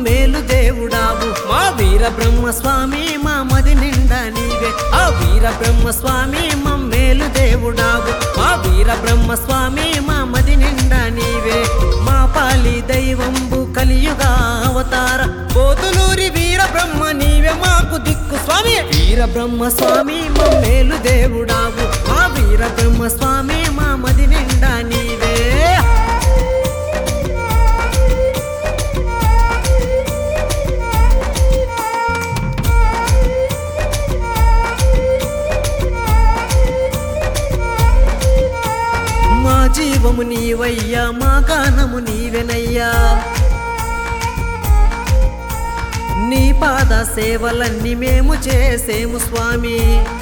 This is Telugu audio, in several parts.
మమ్మేలు దేవుడావు మా వీర బ్రహ్మ స్వామి మా మది నిండా నీవే ఆ వీర బ్రహ్మ స్వామి మమ్మేలు దేవుడావు మా వీర బ్రహ్మ స్వామి మా మది నిండా నీవే మా పాలి దైవంబు కలియుగా అవతార పోతులూరి వీర బ్రహ్మ నీవే మాకు దిక్కు స్వామి వీర బ్రహ్మ స్వామి మమ్మేలు దేవుడావు మా వీర బ్రహ్మ స్వామి మా మది నిండా నీవే మా జీవము నీవయ్యా మా గానము నీవెనయ్యా నీ పాద సేవలన్నీ మేము చేసేము స్వామి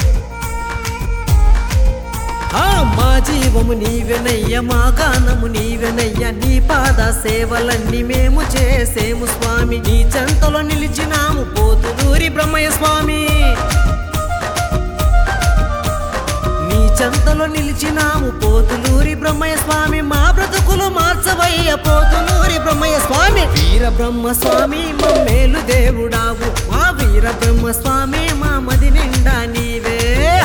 ఆ మా జీవము నీవెనయ్య మా గానము నీవెనయ్య నీ పాద సేవలన్నీ మేము చేసేము స్వామి నీ చెంతలో నిలిచినాము పోతులూరి బ్రహ్మయ్య స్వామి నీ చెంతలో నిలిచినాము పోతులూరి బ్రహ్మయ్య స్వామి మా బ్రతుకులు మార్చవయ్య పోతులూరి బ్రహ్మయ్య స్వామి వీర బ్రహ్మ స్వామి మమ్మేలు దేవుడావు మా వీర బ్రహ్మ స్వామి మా మది నిండా నీవే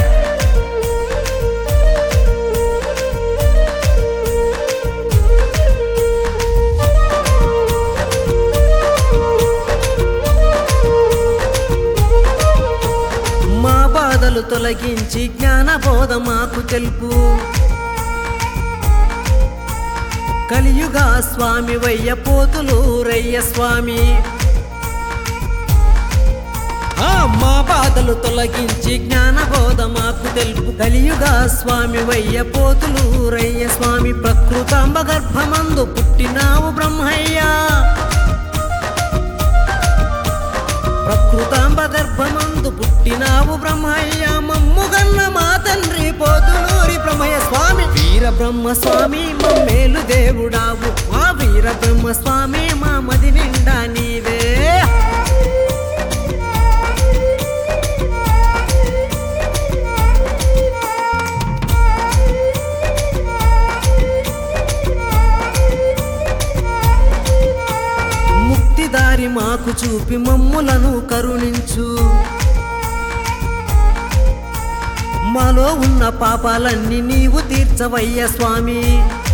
మా బాధలు తొలగించి జ్ఞాన బోధ మాకు తెలుపు కలియుగా స్వామి వయ్య పోతులు రయ్య స్వామి ఆ మా బాధలు తొలగించి జ్ఞాన బోధ మాకు తెలుపు కలియుగా స్వామి వయ్య పోతులు రయ్య స్వామి ప్రకృతాంబ గర్భమందు పుట్టినావు బ్రహ్మయ్యా ప్రకృతాంబ గర్భమందు పుట్టినావు బ్రహ్మయ్య మమ్ముగన్న మా తండ్రి పోతులూరి బ్రహ్మయ్య స్వామి వీర బ్రహ్మ స్వామి మమ్మేలు దేవుడావు మా వీర బ్రహ్మ స్వామి మా మది నిండా నీవే ముక్తిదారి మాకు చూపి మమ్ములను కరుణించు మాలో ఉన్న పాపాలన్నీ నీవు తీర్చవయ్య స్వామి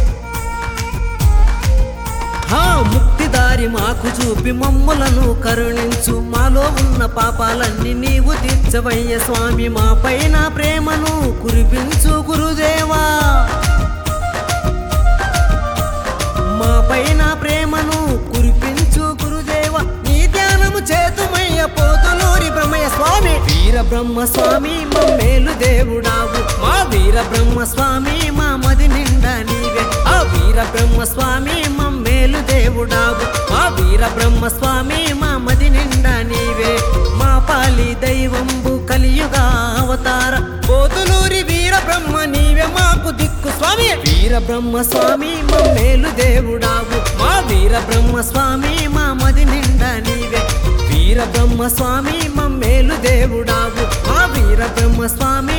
హా ముక్తిదారి మాకు చూపి మమ్ములను కరుణించు మాలో ఉన్న పాపాలన్నీ నీవు తీర్చవయ్య స్వామి మా పైన ప్రేమను కురిపించు గురుదేవా మా పైన ప్రేమను కురిపించు గురుదేవ నీ ధ్యానము చేతుమయ్య పోతులూరి బ్రహ్మయ్య స్వామి వీర బ్రహ్మ స్వామి మమ్మేలు దేవుడావు మా వీర బ్రహ్మ స్వామి మా మది నిండా నీవే ఆ వీర బ్రహ్మ స్వామి మమ్మేలు దేవుడావు మా వీర బ్రహ్మ స్వామి మా మది నిండా నీవే మా పాలి దైవంబు కలియుగా అవతార పోతులూరి వీర బ్రహ్మ నీవే మాకు దిక్కు స్వామి వీర బ్రహ్మ స్వామి మమ్మేలు దేవుడావు మా వీర బ్రహ్మ స్వామి మా మది నిండా నీవే వీర బ్రహ్మ స్వామి మమ్మేలు దేవుడావు మా వీర బ్రహ్మ స్వామి